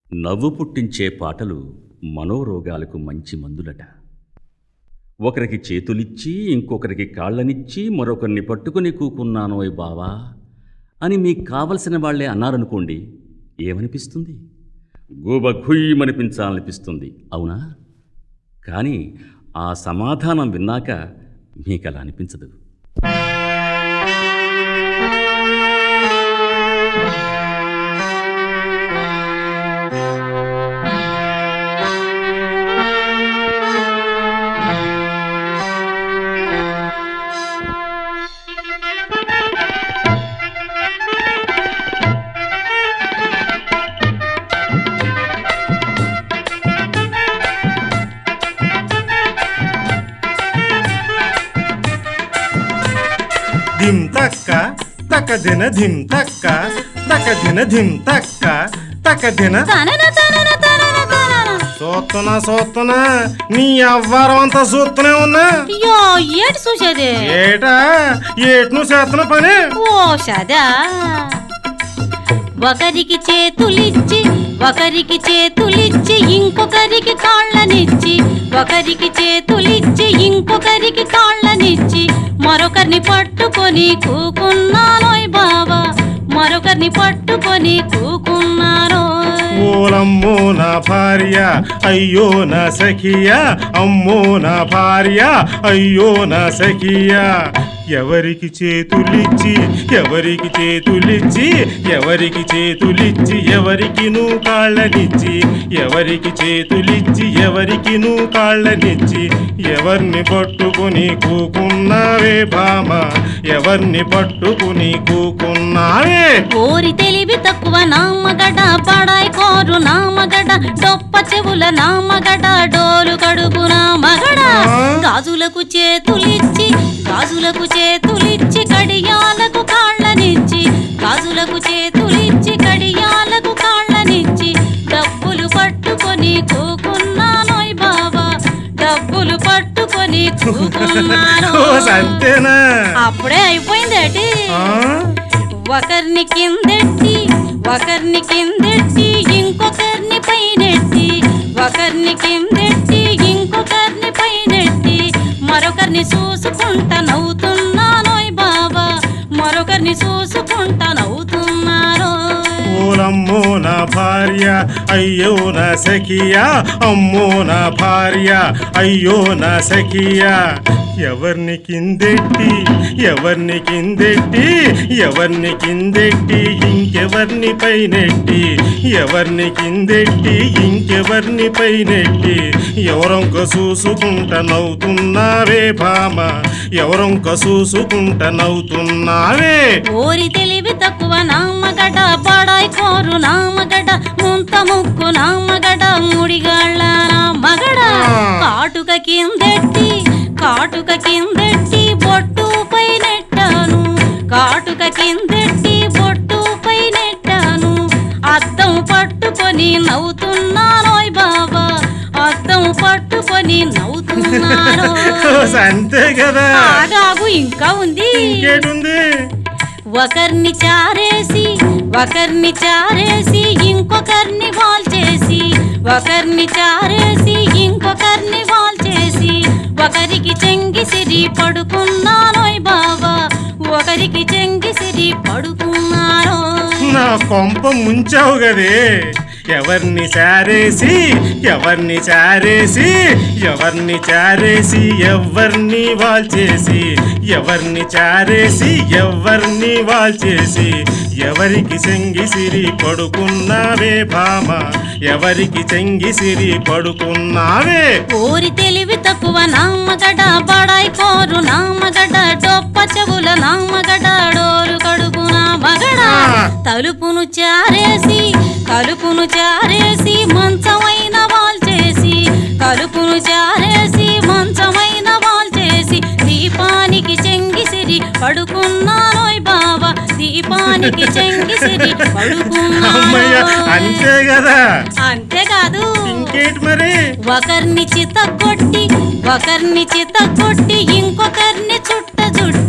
నవ్వు పుట్టించే పాటలు మనోరోగాలకు మంచి మందులట ఒకరికి చేతులిచ్చి ఇంకొకరికి కాళ్ళనిచ్చి మరొకరిని పట్టుకుని కూకున్నానోయ్ బావా అని మీకు కావలసిన వాళ్ళే అన్నారనుకోండి ఏమనిపిస్తుంది గూబ గుయ్యమనిపించాలనిపిస్తుంది అవునా కానీ ఆ సమాధానం విన్నాక మీకు అలా అనిపించదు ధిం తక్క తక దిన ధిం తక్క తక దిన ధిం తక్క తక దిన తనన తనన తనన తనన చూస్తున్నా చూస్తున్నా నీ అవ్వారం అంతా చూస్తూనే ఉన్నా అయ్యో ఏటి చూసేది ఏటా ఏటి నువ్వు చేస్తున్న పని ఓ సదా ఒకరికి చేతులిచ్చి ఒకరికి చేతులిచ్చి ఇంకొకరికి కాళ్ళనిచ్చి ఒకరికి చేతులిచ్చి ఇంకొకరికి కాళ్ళనిచ్చి మరొకరిని పట్టుకొని కూకున్నానోయ్ బావా మరొకరిని పట్టుకొని కూకున్నానోయ్ ఓలమ్మో నా భార్య అయ్యో నా సఖియ అమ్మో నా భార్య అయ్యో నా సఖియ ఎవరికి చేతులిచ్చి ఎవరికి చేతులిచ్చి ఎవరికి చేతులిచ్చి ఎవరికి నువ్వు కాళ్ళనిచ్చి ఎవరికి చేతులిచ్చి ఎవరికి నువ్వు కాళ్ళనిచ్చి ఎవరిని పట్టుకుని కూకున్నావే భామ ఎవరిని పట్టుకుని కూకున్నావే ఓరి తెలివి తక్కువ నామగడ పడాయి కోరు నామగడ డొప్ప చెవుల నామగడ డోలు కడుపు నామగడ గాజులకు చేతులిచ్చి గాజులకు చేతులిచ్చి కడియాలకు కాళ్ళనిచ్చి గాజులకు చేతులిచ్చి కడియాలకు కాళ్ళనిచ్చి డబ్బులు పట్టుకొని కూకున్నానోయ్ బాబా డబ్బులు పట్టుకొని కూకున్నాను ఓ సంతేనా అప్పుడే అయిపోయిందేటి ఆ? ఒకరిని కిందెట్టి ఒకరిని కిందెట్టి ఇంకొకరిని పైనెట్టి ఒకరిని కిందెట్టి ఇంకొకరిని పైనెట్టి మరొకరిని చూసుకుంటా నవ్వుతున్నానోయ్ బాబా మరొకరిని చూసుకుంటా నవ్వుతున్నారో ఓలమ్మో నా భార్య అయ్యో నా సఖియ అమ్మో నా భార్య అయ్యో నా సఖియ ఎవరిని కిందెట్టి ఎవరిని కిందెట్టి ఎవరిని కిందెట్టి ఇంకెవరిని పైనెట్టి ఎవరిని కిందెట్టి ఇంకెవరిని పైనెట్టి ఎవరొంక చూసుకుంటా నవ్వుతున్నావే భామ ఎవరొంక చూసుకుంటా నవ్వుతున్నావే ఓరి తెలివి తక్కువ నామగడ పడాయి కోరు నామగడ ముంత ముక్కు నామగడ ముడిగాళ్ళ నామగడ కాటుక కిందెట్టి కాటుక కిందెట్టి బొట్టు పై నెట్టాను కాటుక కిందెట్టి బొట్టు పై నెట్టాను అద్దం పట్టుకొని నవ్వుతున్నానోయ్ బాబా అద్దం పట్టుకొని నవ్వుతున్నాను అంతే కదా ఆగాగు ఇంకా ఉంది ఇంకేటుంది ఒకరిని చారేసి ఒకరిని చారేసి ఇంకొకరిని వాల్ చేసి ఒకరిని చారేసి ఇంకొకరిని వాల్ చేసి ఒకరికి చెంగిసిరి పడుకున్నానోయ్ బాబా ఒకరికి చెంగిసిరి పడుకున్నారో నా కొంప ముంచావు గదే ఎవరిని చారేసి ఎవరిని చారేసి ఎవరిని చారేసి ఎవరిని వాల్చేసి ఎవరిని చారేసి ఎవరిని వాల్చేసి ఎవరికి చెంగిసిరి పడుకున్నావే భామ ఎవరికి చెంగిసిరి పడుకున్నావే ఓరి తెలివి తక్కువ నామగడ బడాయి కోరు నామగడ డొప్ప చెవుల నామగడ డోలు కడుపు నామగడ తలుపును చారేసి కలుపును చారేసి మంచమైన వాల్ చేసి కలుపును చారేసి మంచమైన వాల్ చేసి దీపానికి చెంగిసిరి పడుకున్నానోయ్ బాబా దీపానికి చెంగిసిరి అమ్మయ్య పడుకున్నాను అంతే కదా అంతేకాదు ఇంకేంటి మరి ఒకరిని చిత కొట్టి ఒకరిని చిత కొట్టి ఇంకొకరిని చుట్ట చుట్టి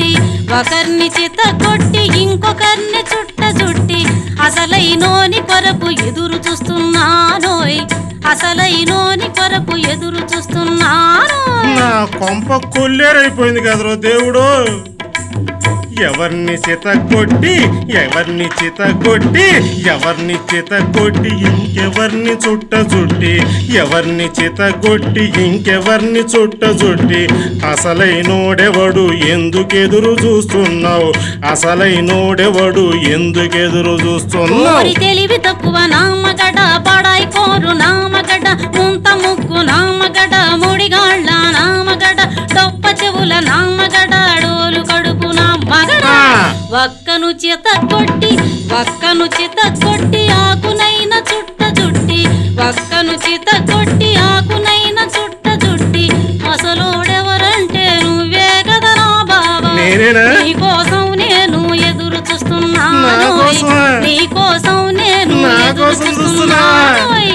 ఒకరిని చిత కొట్టి ఇంకొకరిని చుట్ట చుట్టి అసలైనోని కొరకు ఎదురు చూస్తున్నానోయ్ అసలైనోని కొరకు ఎదురు చూస్తున్నాను నా కొంప కొల్లేరైపోయింది కదరో దేవుడు ఎవరిని చిత కొట్టి ఎవరిని చిత కొట్టి ఎవరిని చిత కొట్టి ఇంకెవరిని చుట్ట చుట్టి ఎవరిని చిత కొట్టి ఇంకెవరిని చుట్ట చుట్టి అసలైనోడెవడు ఎందుకెదురు చూస్తున్నావు అసలైనోడెవడు ఎందుకెదురు చూస్తున్నావు ఓరి తెలివి తక్కువ నామగడ పడాయి కోరు నామగడ ముంత ముక్కు నామగడ ముడిగాళ్ళ నామగడ డొప్ప చెవుల నామగడ డోలు కడుపు నామగడ ఆ. ఒక్కను చేత కొట్టి ఒక్కను చేత కొట్టి ఆకునైన చుట్ట చుట్టి ఒక్కను చేత కొట్టి ఆకునైన చుట్ట చుట్టి అసలోడెవరంటే నువ్వే కదా నా బావా నేనేనా? నీ కోసం నేను ఎదురు చూస్తున్నాను నా కోసమా? నీ కోసం నేను నా ఎదురు కోసం చూస్తున్నా? చూస్తున్నాను